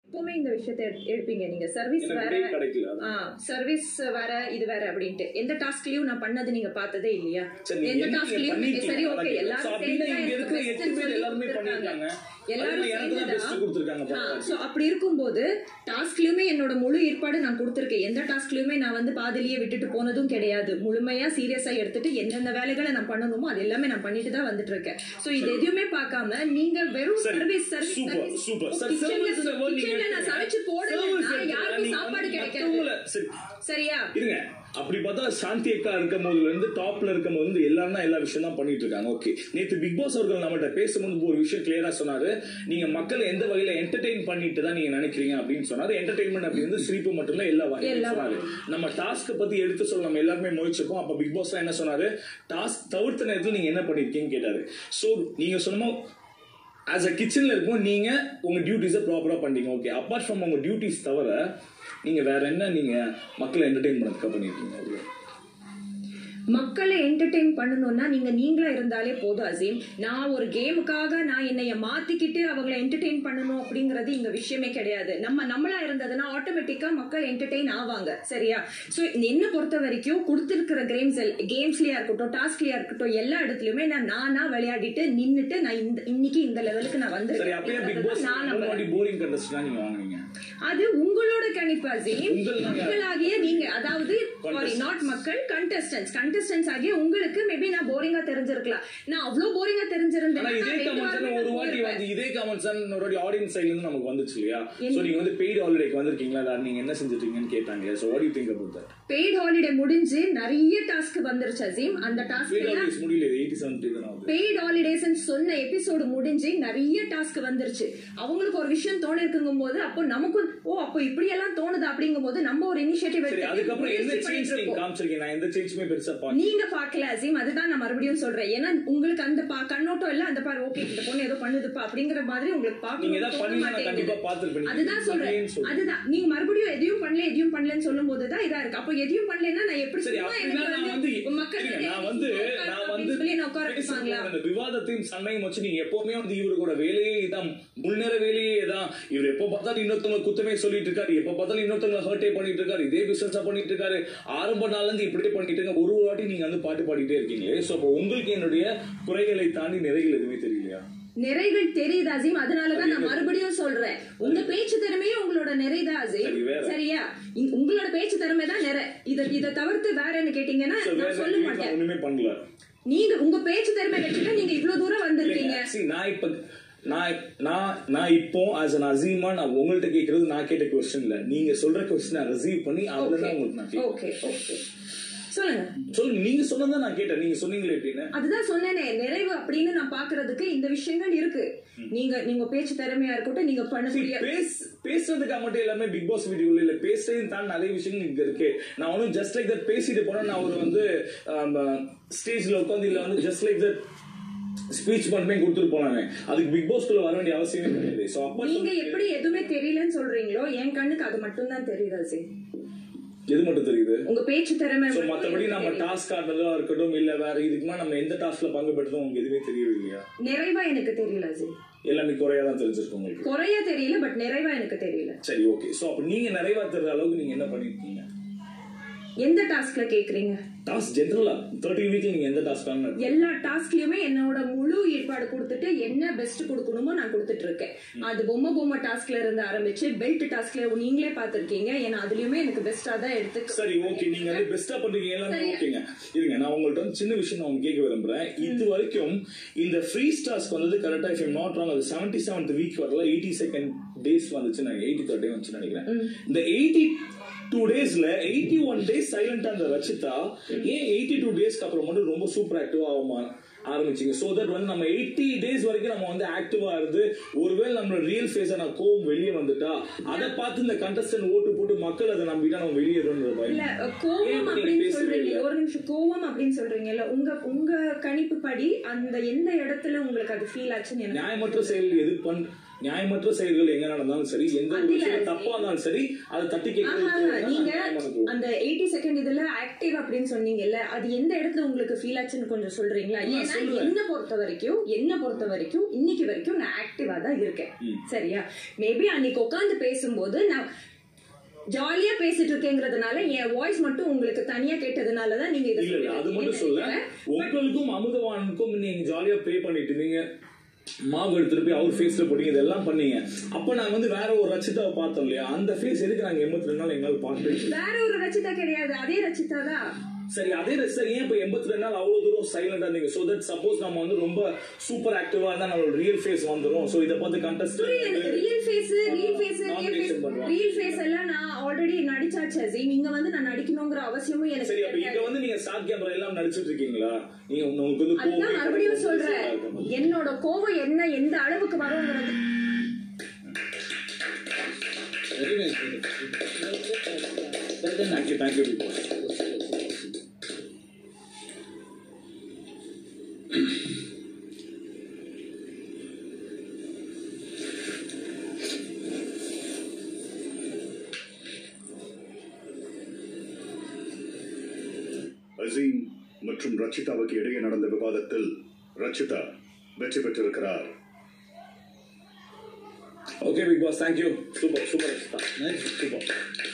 எப்பவுமே இந்த விஷயத்தை எடுத்து- எடுப்பீங்க நீங்க சர்வீஸ் எனக்கு வேற break கிடைக்கல அதான். சர்வீஸ் வேற இது வேற அப்படின்ட்டு எந்த டாஸ்க்லயும் நான் பண்ணது நீங்க பார்த்ததே இல்லையா சரி, நீங்க எந்த என்ன டாஸ்க்லயும் பண்ணிருக்கீங்க? சரி ஓகே அதான் எல்லாரும் So, அப்படின்னா சேர்ந்து தான் இங்க எனக்கு இருக்கிற best எட்டு பேர் சொல்லி எல்லாருமே கொடுத்திருக்காங்க. பண்ணிருக்காங்க. எல்லாரும் அதே மாதிரி எனக்கு தான் சேர்ந்து best கொடுத்திருக்காங்க பாருங்க. சோ அப்படி இருக்கும்போது டாஸ்க்லயுமே என்னோட முழு ஈடுபாடு நான் கொடுத்திருக்கேன் எந்த டாஸ்க்லயுமே நான் வந்து பாதிலேயே விட்டுட்டு போனதும் கிடையாது முழுமையா சீரியஸா எடுத்துட்டு எந்தெந்த வேலைகளை நான் பண்ணணுமோ அது எல்லாமே நான் பண்ணிட்டு தான் வந்துட்டு இருக்கேன் சோ இது எதுவுமே பார்க்காம நீங்க வெறும் சரி, service service super, service super. Sir, service ல வந்து நீங்க கிச்சன்ல நான் சமைச்சு service போடலன்னா எடுத்துக்கலாம். யாருக்கும் நீங்க சாப்பாடு வந்து கிடைக்காது மத்தவங்கள- சரி, சரியா இருங்க அப்படி பார்த்தா சாந்தி அக்கா இருக்கும் போதுல இருந்து டாப்ல இருக்கும் போது வந்து எல்லாரும் தான் எல்லா விஷயம் தான் பண்ணிட்டு இருக்காங்க ஓகே நேத்து பிக் பாஸ் அவர்கள் நம்மகிட்ட பேசும்போது ஒரு விஷயம் கிளியரா சொன்னாரு நீங்க மக்களை எந்த வகையில என்டர்டெயின் பண்ணிட்டு தான் நீங்க நினைக்கிறீங்க அப்படின்னு சொன்னாரு என்டர்டெயின்மெண்ட் அப்படி வந்து சிரிப்பு மட்டும் இல்ல எல்லா வகையும் எல்லா சொன்னாரு நம்ம டாஸ்க் பத்தி எடுத்து சொல்ல நம்ம எல்லாருமே முயற்சிப்போம் அப்ப பிக் பாஸ் என்ன சொன்னாரு டாஸ்க் தவிர்த்த நேரத்துல நீங்க என்ன பண்ணிருக்கீங்கன்னு கேட்டாரு சோ நீங்க சொன்ன ஆஸ் அ கிச்சன்ல இருக்கும் நீங்க உங்க டியூட்டிஸை ப்ராப்பரா பண்ணீங்க ஓகே அப்பார்ட் ஃப்ரம் உங்க டியூட்டிஸ் தவிர நீங்க வேற என்ன நீங்க மக்களை என்டர்டெயின் பண்ணதுக்காக பண்ணிருக்கீங்க அவ்வளவு மக்களை என்டர்டெயின் பண்ணணும்னா நீங்க நீங்களா இருந்தாலே போதும் அசீம் நான் ஒரு கேமுக்காக நான் என்னைய மாத்திக்கிட்டு அவங்கள என்டர்டெயின் பண்ணணும் அப்படிங்கறது இங்க விஷயமே கிடையாது நம்ம நம்மளா இருந்ததுன்னா ஆட்டோமேட்டிக்கா மக்கள் என்டர்டெயின் ஆவாங்க சரியா சோ என்ன பொறுத்த வரைக்கும் கொடுத்திருக்கிற கேம்ஸ் கேம்ஸ்லயா இருக்கட்டும் டாஸ்க்லயா இருக்கட்டும் எல்லா இடத்துலயுமே நான் நானா விளையாடிட்டு நின்னுட்டு நான் இந்த இன்னைக்கு இந்த லெவலுக்கு நான் சரி அப்பயே பிக் வந்திருக்கேன் பாஸ் நான் நம்புறேன். முன்னாடி போரிங் கண்டஸ்ட் நீங்க வாங்குனீங்க அது உங்களோட கணிப்பு அசீம் உங்கள் நாங்க- மக்களாகிய நீங்க அதாவது சாரி Contestants. நாட் மக்கள் கண்டஸ்டன்ஸ் கண்டஸ்டன்ஸ் ஆகிய உங்களுக்கு மேபி நான் போரிங்கா தெரிஞ்சிருக்கலாம் நான் அவ்வளவு போரிங்கா ஆனா தெரிஞ்சிருந்தேன் இதே கமெண்ட்ஸ் ஒரு வாட்டி வந்து இதே கமெண்ட்ஸ் ஒரு வாட்டி ஆடியன்ஸ் சைடுல இருந்து நமக்கு வந்துச்சு இல்லையா சோ நீங்க வந்து பெய்டு ஹாலிடேக்கு வந்திருக்கீங்களா இல்ல நீங்க என்ன செஞ்சுட்டீங்கன்னு கேட்டாங்க so what you think about that paid holiday முடிஞ்சு நிறைய டாஸ்க் வந்துருச்சு அசீம் அந்த டாஸ்க் பெய்டு எல்லாம் ஹாலிடேஸ் முடியல 87 தான் ஆகுது பெய்ட் ஹாலிடேஸ் சொன்ன எபிசோடு முடிஞ்சு நிறைய டாஸ்க் வந்துருச்சு அவங்களுக்கு ஒரு விஷயம் தோணி இருக்குங்கும் போது அப்போ நமக்கும் ஓ அப்போ இப்படி எல்லாம் தோணுது அப்படிங்கும் போது நம்ம ஒரு இனிஷியேட்டிவ் சரி அதுக்கப்புறம் என்ன எடுத்து சேஞ்ச் நீங்க காமிச்சிருக்கீங்க நான் எந்த சேஞ்சுமே பெருசா பார்க்க நீங்க பாக்கல அசீம் அதுதான் நான் மறுபடியும் சொல்றேன் ஏன்னா உங்களுக்கு அந்த பா- கண்ணோட்டம் இல்ல அந்த பாரு ஓகே இந்த பொண்ணு ஏதோ பண்ணுதுப்பா அப்படிங்கிற மாதிரி உங்களுக்கு நீங்க பார்க்கணும் ஏதாவது தோண பண்ணீங்கன்னா நான் கண்டிப்பா மாட்டேங்குது. பார்த்திருப்பேன் அதுதான் சொல்றேன் அதுதான் நீங்க மறுபடியும் எதையும் பண்ணல எதையும் பண்ணலன்னு சொல்லும் போதுதான் இதா இருக்கு அப்போ எதையும் பண்ணலன்னா நான் எப்படி சரி சும்மா அப்படின்னா எனக்கு நான் வந்து வந்து மக்கள் இருங்க, வந்து நான் வந்து உட்காரு நான் அப்படின்னு வந்து சொல்லி என்ன உட்கார பேசுறேன். வைப்பாங்களா இந்த விவாதத்தையும் சண்டையும் வச்சு நீங்க எப்பவுமே வந்து இவரோட வேலையே இதான் முன்னேற வேலையே இதான் இவர் எப்ப பார்த்தாலும் இன்னொருத்தவங்க குத்தமே சொல்லிட்டு இருக்காரு எப்ப பார்த்தாலும் இன்னொருத்தவங்க ஹர்ட்டே பண்ணிட்டு இருக்காரு இதே பிசினஸா பண்ணிட்டு இருக்காரு ஆரம்ப நாள்ல இருந்து இப்படியே பண்ணிட்டு இருக்க ஒரு ஒரு வாட்டி நீங்க வந்து பாட்டு பாடிட்டே இருக்கீங்களே சோ அப்போ உங்களுக்கு என்னுடைய குறைகளை தாண்டி நிறைகள் எதுவுமே தெரியலையா நிறைகள் தெரியுது அசீம் அதனாலதான் நான் மறுபடியும் சொல்றேன் உங்க பேச்சு திறமையே உங்களோட நிறைதான் அசீம் சரி, வேற. சரியா இ- உங்களோட பேச்சு திறமை தான் நிறை இத இத தவிர்த்து வேற என்ன கேட்டீங்கன்னா So, வேற நான் சொல்ல வீட்ல மாட்டேன் ஒண்ணுமே பண்ணல நீங்க உங்க பேச்சு திறமை வச்சுட்டு நீங்க இவ்வளவு தூரம் வந்திருக்கீங்க See, நான் இப்ப நான் நான் நான் இப்போ ஆஸ் அன் அசீமா நான் உங்கள்ட்ட கேக்குறது நான் கேட்ட கொஸ்டின் இல்ல நீங்க சொல்ற கொஸ்டின் ரிசீவ் பண்ணி அதுல தான் உங்களுக்கு நான் கேட்கிறேன் ஓகே ஓகே சொல்லுங்க சொல்லுங்க நீங்க சொன்னதான் நான் கேட்டேன் நீங்க சொன்னீங்களே எப்படின்னு அதுதான் சொன்னேனே நிறைவு அப்படின்னு நான் பாக்குறதுக்கு இந்த விஷயங்கள் இருக்கு நீங்க நீங்க பேச்சு திறமையா இருக்கட்டும் நீங்க See, பண்ணக்கூடிய பேஸ் பேசுறதுக்காக மட்டும் எல்லாமே பிக் பாஸ் வீடியோல இல்ல பேசுறதையும் தான் நிறைய விஷயங்கள் இங்க இருக்கு நான் ஒன்றும் ஜஸ்ட் லைக் தட் பேசிட்டு போனா நான் ஒரு வந்து ஸ்டேஜ்ல உட்காந்து இல்ல வந்து ஜஸ்ட் லைக் தட் ஸ்பீச் மட்டுமே கொடுத்துட்டு போனாங்க அதுக்கு பிக் பாஸ்க்குள்ள வர வேண்டிய அவசியமே கிடையாது ஸோ அப்பா நீங்க எப்படி எதுவுமே தெரியலன்னு சொல்றீங்களோ என் கண்ணுக்கு அது மட்டும் தான் தெரியுது அசீம் எது மட்டும் தெரியுது உங்க பேச்சு திறமை சோ மட்டும் மத்தபடி எனக்கு நம்ம தெரியுது. டாஸ்க் ஆடுறதா இருக்கட்டும் இல்ல வேற இதுக்குமா நம்ம எந்த டாஸ்க்ல பங்கு பெற்றதும் உங்களுக்கு எதுவுமே தெரியவே இல்லையா நிறைவா எனக்கு தெரியல அசீம் எல்லாமே குறையா தான் தெரிஞ்சிருக்கு உங்களுக்கு குறைய தெரியல பட் நிறைவா எனக்கு தெரியல சரி ஓகே சோ அப்ப நீங்க நிறைவா தெரிற அளவுக்கு நீங்க என்ன பண்ணிருக்கீங்க எந்த டாஸ்க்ல கேக்குறீங்க டாஸ்க் ஜென்ரலா தேர்ட்டி வீக்ல நீங்க எந்த டாஸ்க் ஆன எல்லா டாஸ்க்லயுமே என்னோட முழு ஈடுபாடு கொடுத்துட்டு என்ன பெஸ்ட் கொடுக்கணுமோ நான் கொடுத்துட்டு இருக்கேன் அது பொம்மை பொம்மை டாஸ்க்ல இருந்து ஆரம்பிச்சு பெல்ட் டாஸ்க்ல நீங்களே பார்த்திருக்கீங்க ஏன்னா அதுலயுமே எனக்கு பெஸ்டா தான் எடுத்து சரி ஓகே நீங்க வந்து பெஸ்டா பண்றீங்க எல்லாமே சரி. ஓகேங்க இருங்க நான் உங்கள்ட்ட வந்து சின்ன விஷயம் நான் உங்களுக்கு கேட்க விரும்புறேன் இது வரைக்கும் இந்த ஃப்ரீ ஸ்டார்ஸ்க்கு வந்தது கரெக்டா இஃப் நாட் ராங் அது செவன்டி செவன்த் வீக் வரல எயிட்டி செகண்ட் டேஸ் வந்துச்சு நான் எயிட்டி தேர்ட் டே வந்துச்சு நினைக்கிறேன் இந்த எயிட்டி டூ டேஸ்ல எயிட்டி ஒன் டேஸ் சைலண்டா அந்த ரச்சிதா ஏன் எயிட்டி டூ டேஸ்க்கு அப்புறம் மட்டும் ரொம்ப சூப்பர் ஆக்டிவா ஆகுமா ஆரம்பிச்சிங்க சோ தட் வந்து நம்ம எயிட்டி டேஸ் வரைக்கும் நம்ம வந்து ஆக்டிவா இருந்து ஒருவேளை நம்மளோட ரியல் ஃபேஸான கோவம் வெளியே வந்துட்டா அதை பார்த்து இந்த கண்டஸ்டன்ட் ஓட்டு போட்டு மக்கள் அதை நம்பிட்டா நம்ம வெளியேறோன்ற பயம் இல்ல கோவம் ஏன் இப்ப நீங்க அப்படின்னு பேசவே சொல்றீங்க இல்ல? ஒரு நிமிஷம் கோவம் அப்படின்னு சொல்றீங்கல்ல உங்க உங்க கணிப்பு படி அந்த எந்த இடத்துல உங்களுக்கு அது ஃபீல் ஆச்சுன்னு எனக்கு நியாயமற்ற செயல் எது பண் நியாயமற்ற செயல்கள் எங்க நடந்தாலும் சரி எந்த ஒரு அதுல விஷயம் தப்பா இருந்தாலும் சரி அதை தட்டி ஆஹா, கேட்கறது நீங்க நியாயமானது. அந்த எயிட்டி செகண்ட் இதுல ஆக்டிவ் அப்படின்னு சொன்னீங்கல்ல அது எந்த இடத்துல உங்களுக்கு ஃபீல் ஆச்சுன்னு கொஞ்சம் சொல்றீங்களா நான் ஏன்னா சொல்லுவேன். என்ன பொறுத்த வரைக்கும் என்ன பொறுத்த வரைக்கும் இன்னைக்கு வரைக்கும் நான் ஆக்டிவா தான் இருக்கேன் ம். சரியா மேபி அன்னைக்கு உட்காந்து பேசும்போது நான் ஜாலியா பேசிட்டு இருக்கேங்கிறதுனால என் வாய்ஸ் மட்டும் உங்களுக்கு தனியா கேட்டதுனால தான் நீங்க இதை இல்ல இல்ல அது மட்டும் சொல்ல உங்களுக்கும் அமுதவானுக்கும் நீங்க ஜாலியா ப்ளே பண்ணிட்டு இருந்தீங்க மாவு எடுத்துட்டு போய் அவர் ஃபேஸ்ல போட்டீங்க இதெல்லாம் பண்ணீங்க அப்ப நாங்க வந்து வேற ஒரு ரச்சிதாவை பார்த்தோம் இல்லையா அந்த ஃபேஸ் எதுக்கு நாங்க எண்பத்தி ரெண்டு நாள் எங்களால் பார்க்க வேற ஒரு ரச்சிதா கிடையாது அதே ரச்சிதா தான் சரி அதே ரசிகர் ஏன் இப்போ எண்பத்தி ரெண்டு நாள் அவ்வளவு தூரம் சைலண்டா இருந்தீங்க ஸோ தட் சப்போஸ் நம்ம வந்து ரொம்ப சூப்பர் ஆக்டிவா இருந்தா நம்மளோட ரியல் ஃபேஸ் வந்துரும் ஸோ இதை பார்த்து contest real face real face Nomination பண்றோம். ரியல் ஃபேஸ் எல்லாம் நான் ஆல்ரெடி நடிச்சாச்சு அசீம் இங்க வந்து நான் நடிக்கணுங்கிற அவசியமும் எனக்கு சரி அப்ப இங்க கிடையாது. வந்து நீங்க ஸ்டார்ட் கேமரா எல்லாம் நடிச்சிட்டு இருக்கீங்களா நீங்க உங்களுக்கு வந்து அதுதான் கோவம் மறுபடியும் கிடைக்கும். சொல்றேன் என்னோட கோவம் என்ன எந்த அளவுக்கு வருங்கிறது Very nice. Well done. Thank you, thank you, Big Boss. Azeem மற்றும் ரச்சிதாவுக்கு இடையே நடந்த விவாதத்தில் ரச்சிதா வெற்றி பெற்றிருக்கிறார் Okay, Big Boss, thank you. Super, super. Nice. Super.